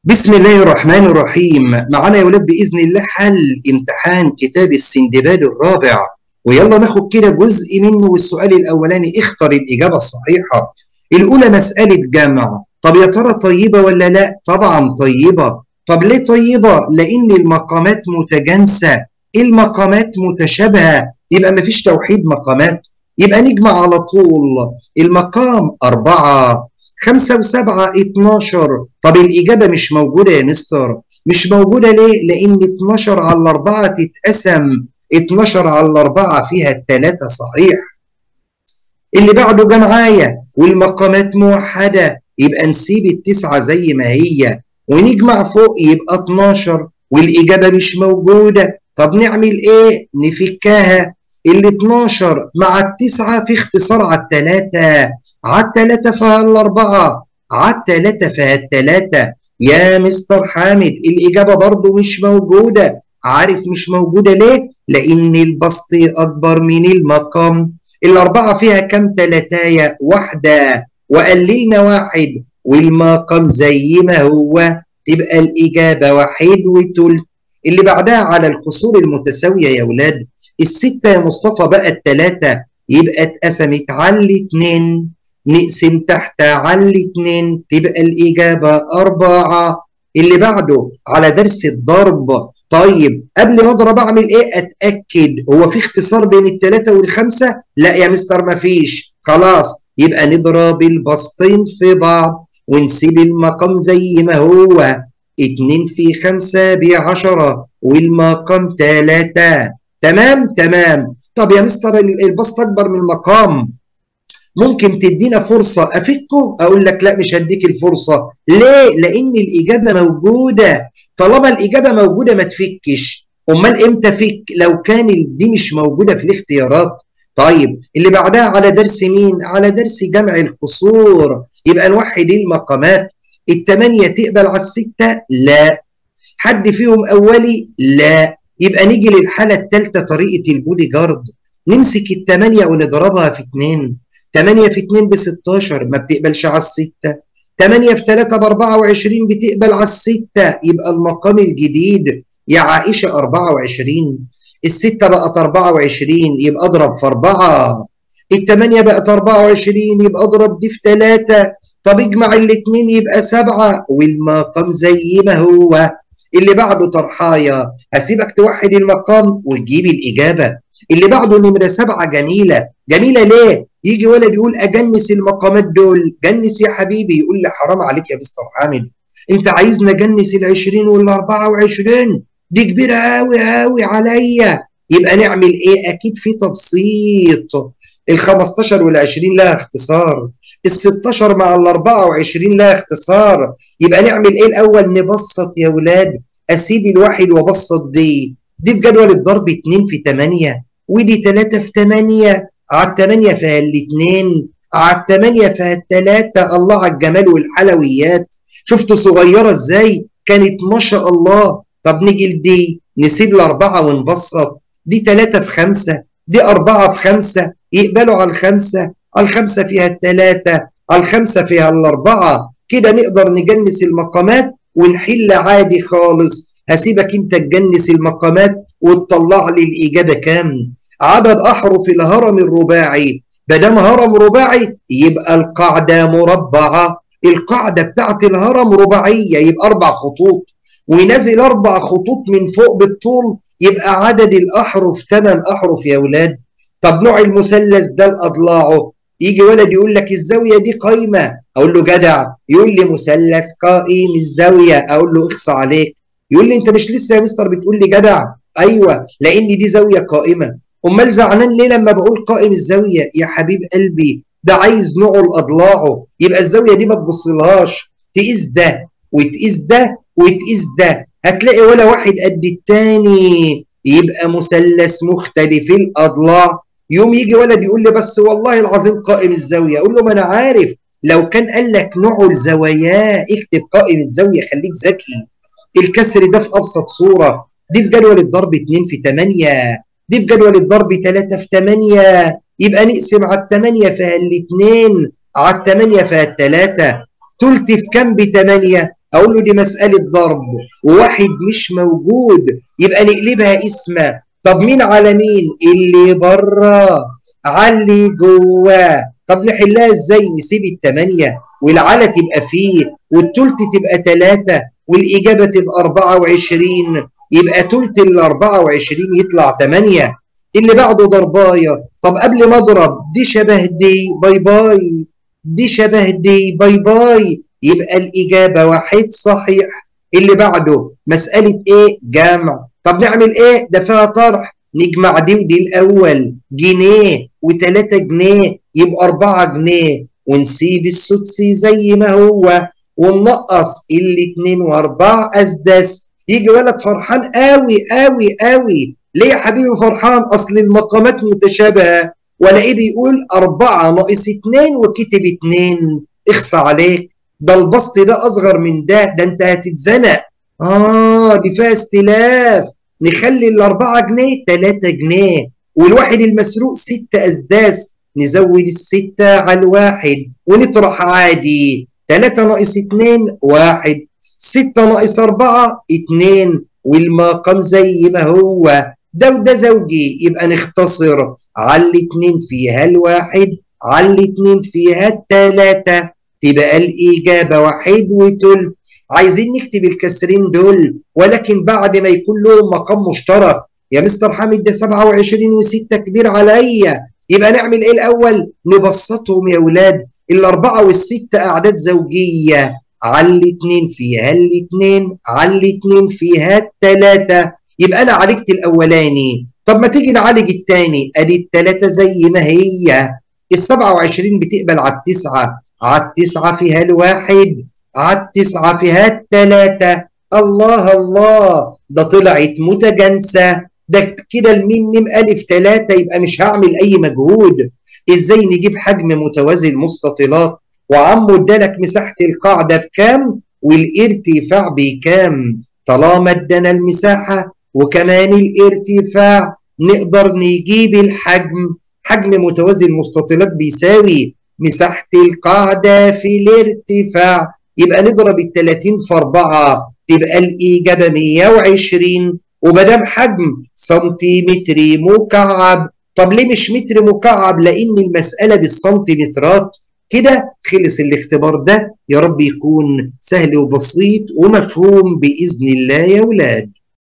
بسم الله الرحمن الرحيم معانا يا ولاد بإذن الله حل امتحان كتاب السندباد الرابع ويلا ناخد كده جزء منه والسؤال الأولاني اختر الإجابة الصحيحة الأولى مسألة جمع طب يا ترى طيبة ولا لا؟ طبعا طيبة طب ليه طيبة؟ لأن المقامات متجانسة المقامات متشابهة يبقى مفيش توحيد مقامات يبقى نجمع على طول المقام أربعة خمسة وسبعة اتناشر طب الإجابة مش موجودة يا مستر مش موجودة ليه؟ لأن 12 على الأربعة تتقسم 12 على الأربعة فيها التلاتة صحيح اللي بعده جه معايا والمقامات موحدة يبقى نسيب التسعة زي ما هي ونجمع فوق يبقى 12 والإجابة مش موجودة طب نعمل إيه؟ نفكها ال 12 مع التسعة في اختصار على التلاتة على التلاتة فيها الأربعة على التلاتة فيها التلاتة يا مستر حامد الإجابة برضو مش موجودة عارف مش موجودة ليه؟ لأن البسط أكبر من المقام الأربعة فيها كم تلاتاية واحدة وقللنا واحد والمقام زي ما هو تبقى الإجابة واحد وتلت اللي بعدها على الكسور المتساوية يا ولاد الستة يا مصطفى بقى التلاتة يبقى اتقسمت على الاتنين نقسم تحت على الاتنين تبقى الإجابة أربعة اللي بعده على درس الضرب طيب قبل ما اضرب اعمل ايه اتاكد هو في اختصار بين الثلاثه والخمسه لا يا مستر ما فيش خلاص يبقى نضرب البسطين في بعض ونسيب المقام زي ما هو اتنين في خمسة بعشرة والمقام تلاتة تمام تمام طب يا مستر البسط اكبر من المقام ممكن تدينا فرصة أفكه أقول لك لا مش هديك الفرصة ليه؟ لأن الإجابة موجودة طالما الإجابة موجودة ما تفكش أمال إمتى فك لو كان دي مش موجودة في الاختيارات طيب اللي بعدها على درس مين؟ على درس جمع القصور يبقى نوحد المقامات التمانية تقبل على الستة؟ لا حد فيهم أولي؟ لا يبقى نيجي للحالة الثالثة طريقة البودي جارد نمسك التمانية ونضربها في اتنين 8 في 2 ب 16 ما بتقبلش على الستة 8 في 3 ب 24 بتقبل على الستة يبقى المقام الجديد يا عائشة 24 الستة بقت 24 يبقى اضرب في 4 الثمانية بقت 24 يبقى اضرب دي في 3 طب اجمع الاثنين يبقى 7 والمقام زي ما هو اللي بعده طرحاية هسيبك توحد المقام وتجيب الإجابة اللي بعده نمرة سبعة جميلة جميلة ليه؟ يجي ولد يقول أجنس المقامات دول جنس يا حبيبي يقول لي حرام عليك يا مستر حامد أنت عايزنا أجنس ال 20 وال 24 دي كبيرة أوي أوي عليا يبقى نعمل إيه؟ أكيد في تبسيط ال 15 وال 20 لها اختصار ال 16 مع ال 24 لها اختصار يبقى نعمل إيه الأول؟ نبسط يا ولاد أسيب الواحد وأبسط دي دي في جدول الضرب 2 في 8 ودي 3 في 8 على الثمانية فيها الاثنين على الثمانية فيها الثلاثة الله على الجمال والحلويات شفتوا صغيرة ازاي كانت ما شاء الله طب نيجي لدي نسيب الأربعة ونبسط دي ثلاثة في خمسة دي أربعة في خمسة يقبلوا على الخمسة على الخمسة فيها الثلاثة على الخمسة فيها الأربعة كده نقدر نجنس المقامات ونحل عادي خالص هسيبك انت تجنس المقامات وتطلع لي الإجابة كام عدد أحرف الهرم الرباعي بدام هرم رباعي يبقى القاعدة مربعة القاعدة بتاعت الهرم رباعية يبقى أربع خطوط وينزل أربع خطوط من فوق بالطول يبقى عدد الأحرف ثمان أحرف يا ولاد طب نوع المثلث ده الأضلاعه يجي ولد يقول لك الزاوية دي قايمة أقول له جدع يقول لي مثلث قائم الزاوية أقول له اخصى عليك يقول لي أنت مش لسه يا مستر بتقول لي جدع أيوه لأن دي زاوية قائمة امال زعلان ليه لما بقول قائم الزاويه يا حبيب قلبي ده عايز نوعه لاضلاعه يبقى الزاويه دي ما تبصلهاش تقيس ده وتقيس ده وتقيس ده هتلاقي ولا واحد قد التاني يبقى مثلث مختلف الاضلاع يوم يجي ولد يقول لي بس والله العظيم قائم الزاويه اقول له ما انا عارف لو كان قال لك نوعه الزوايا اكتب قائم الزاويه خليك ذكي الكسر ده في ابسط صوره دي في جدول الضرب 2 في 8 دي في جدول الضرب 3 في 8 يبقى نقسم على الثمانية فيها الاثنين على الثمانية فيها الثلاثة تلت في كام بثمانية اقول له دي مساله ضرب وواحد مش موجود يبقى نقلبها اسمه طب مين على مين اللي بره على اللي جواه طب نحلها ازاي نسيب الثمانيه والعلى تبقى فيه والتلت تبقى ثلاثة والإجابة تبقى 24 يبقى تلت ال 24 يطلع 8 اللي بعده ضرباية طب قبل ما اضرب دي شبه دي باي باي دي شبه دي باي باي يبقى الإجابة واحد صحيح اللي بعده مسألة إيه جمع طب نعمل إيه ده فيها طرح نجمع دي ودي الأول جنيه وتلاتة جنيه يبقى أربعة جنيه ونسيب السدسي زي ما هو وننقص الاتنين واربعة اسدس يجي ولد فرحان قوي قوي قوي ليه يا حبيبي فرحان اصل المقامات متشابهه والاقيه بيقول أربعة ناقص اتنين وكتب اتنين اخصى عليك ده البسط ده اصغر من ده ده انت هتتزنق اه دي فيها استلاف نخلي الأربعة جنيه تلاتة جنيه والواحد المسروق ستة أسداس نزود الستة على الواحد ونطرح عادي تلاتة ناقص اتنين واحد ستة ناقص أربعة اتنين والمقام زي ما هو ده وده زوجي يبقى نختصر على الاتنين فيها الواحد على الاتنين فيها التلاتة تبقى الإجابة واحد وتلت عايزين نكتب الكسرين دول ولكن بعد ما يكون لهم مقام مشترك يا مستر حامد ده 27 و6 كبير عليا يبقى نعمل ايه الاول نبسطهم يا اولاد الاربعه والسته اعداد زوجيه على الاثنين فيها الاثنين على الاثنين فيها الثلاثه يبقى انا عالجت الاولاني طب ما تيجي نعالج الثاني ادي الثلاثه زي ما هي ال 27 بتقبل على التسعه على التسعه فيها الواحد على التسعه فيها الثلاثه الله الله ده طلعت متجانسه ده كده الميم ميم ألف تلاتة يبقى مش هعمل أي مجهود إزاي نجيب حجم متوازي المستطيلات وعمو ادالك مساحة القاعدة بكام والارتفاع بكام طالما ادانا المساحة وكمان الارتفاع نقدر نجيب الحجم حجم متوازي المستطيلات بيساوي مساحة القاعدة في الارتفاع يبقى نضرب ال 30 في 4 تبقى الإجابة 120 ومادام حجم سنتيمتر مكعب طب ليه مش متر مكعب لان المساله بالسنتيمترات كده خلص الاختبار ده يا رب يكون سهل وبسيط ومفهوم باذن الله يا ولاد